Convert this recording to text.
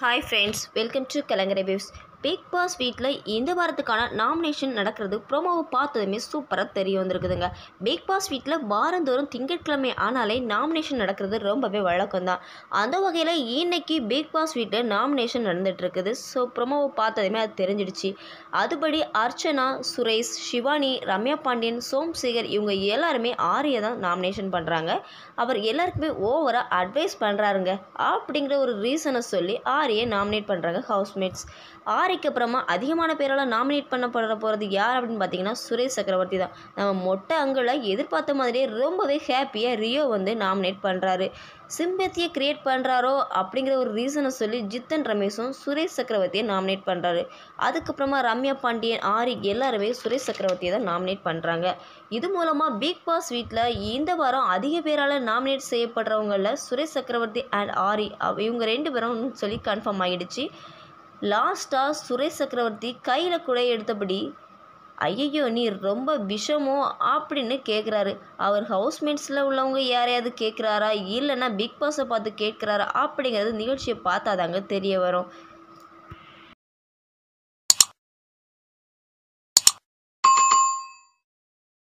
hi friends welcome to Kalangarai views big boss வீட்டில் இந்த வாரத்துக்கான நாமினேஷன் நடக்கிறது ப்ரோமோவை பார்த்ததுமே சூப்பராக தெரிய வந்திருக்குதுங்க பிக் பாஸ் வீட்டில் வாரந்தோறும் திங்கட்கிழமை ஆனாலே நாமினேஷன் நடக்கிறது ரொம்பவே வழக்கம் தான் அந்த வகையில் இன்னைக்கு பிக் பாஸ் வீட்டில் நாமினேஷன் நடந்துட்டு இருக்குது ஸோ ப்ரோமோவை பார்த்ததுமே அது தெரிஞ்சிடுச்சு அதுபடி அர்ச்சனா சுரேஷ் சிவானி ரம்யா பாண்டியன் சோம்சேகர் இவங்க எல்லாருமே ஆரியை தான் நாமினேஷன் பண்ணுறாங்க அவர் எல்லாருக்குமே ஓவராக அட்வைஸ் பண்ணுறாருங்க அப்படிங்கிற ஒரு ரீசனை சொல்லி ஆரியை நாமினேட் பண்ணுறாங்க ஹவுஸ்மேட்ஸ் ஆரிக்கு அப்புறமா அதிகமான பேரால் நாமினேட் பண்ணப்பட போகிறது யார் அப்படின்னு பார்த்தீங்கன்னா சுரேஷ் சக்கரவர்த்தி தான் நம்ம மொட்டை அங்கில் எதிர்பார்த்த மாதிரியே ரொம்பவே ஹாப்பியாக ரியோ வந்து நாமினேட் பண்ணுறாரு சிம்பத்தியை கிரியேட் பண்ணுறாரோ அப்படிங்கிற ஒரு ரீசனை சொல்லி ஜித்தன் ரமேஷும் சுரேஷ் சக்கரவர்த்தியை நாமினேட் பண்ணுறாரு அதுக்கப்புறமா ரம்யா பாண்டியன் ஆரி எல்லாருமே சுரேஷ் சக்கரவர்த்தியை தான் நாமினேட் பண்ணுறாங்க இது மூலமாக பிக் பாஸ் வீட்டில் இந்த வாரம் அதிக பேரால் நாமினேட் செய்யப்படுறவங்களில் சுரேஷ் சக்கரவர்த்தி அண்ட் ஆரி அவ- இவங்க ரெண்டு பேரும் சொல்லி கன்ஃபார்ம் ஆகிடுச்சு லாஸ்ட்டாக சுரேஷ் சக்கரவர்த்தி கையில் குடை எடுத்தபடி ஐயையோ நீ ரொம்ப விஷமோ அப்படின்னு கேட்குறாரு அவர் ஹவுஸ்மேட்ஸில் உள்ளவங்க யாரையாவது கேட்குறாரா இல்லைன்னா பிக் பாஸை பார்த்து கேட்குறாரா அப்படிங்கிறது நிகழ்ச்சியை பார்த்தாதாங்க தெரிய வரும்